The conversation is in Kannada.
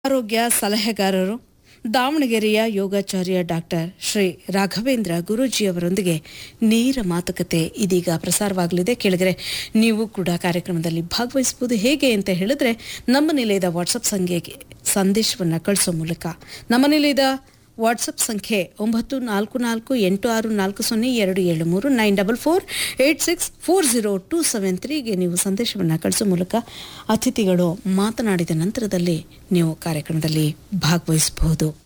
ಆರೋಗ್ಯ ಸಲಹೆಗಾರರು ದಾವಣಗೆರೆಯ ಯೋಗಾಚಾರ್ಯ ಡಾಕ್ಟರ್ ಶ್ರೀ ರಾಘವೇಂದ್ರ ಗುರೂಜಿಯವರೊಂದಿಗೆ ನೇರ ಮಾತುಕತೆ ಇದೀಗ ಪ್ರಸಾರವಾಗಲಿದೆ ಕೇಳಿದರೆ ನೀವು ಕೂಡ ಕಾರ್ಯಕ್ರಮದಲ್ಲಿ ಭಾಗವಹಿಸಬಹುದು ಹೇಗೆ ಅಂತ ಹೇಳಿದ್ರೆ ನಮ್ಮ ನಿಲಯದ ವಾಟ್ಸಪ್ ಸಂಖ್ಯೆಗೆ ಸಂದೇಶವನ್ನು ಕಳಿಸೋ ಮೂಲಕ ನಮ್ಮ ನಿಲಯದ ವಾಟ್ಸಪ್ ಸಂಖ್ಯೆ ಒಂಬತ್ತು ನಾಲ್ಕು ನಾಲ್ಕು ಎಂಟು ಆರು ನಾಲ್ಕು ಸೊನ್ನೆ ಎರಡು ಏಳು ಮೂರು nine double four eight six four zero two seven ತ್ರೀಗೆ ನೀವು ಸಂದೇಶವನ್ನು ಕಳಿಸೋ ಮೂಲಕ ಅತಿಥಿಗಳು ಮಾತನಾಡಿದ ನಂತರದಲ್ಲಿ ನೀವು ಕಾರ್ಯಕ್ರಮದಲ್ಲಿ ಭಾಗವಹಿಸಬಹುದು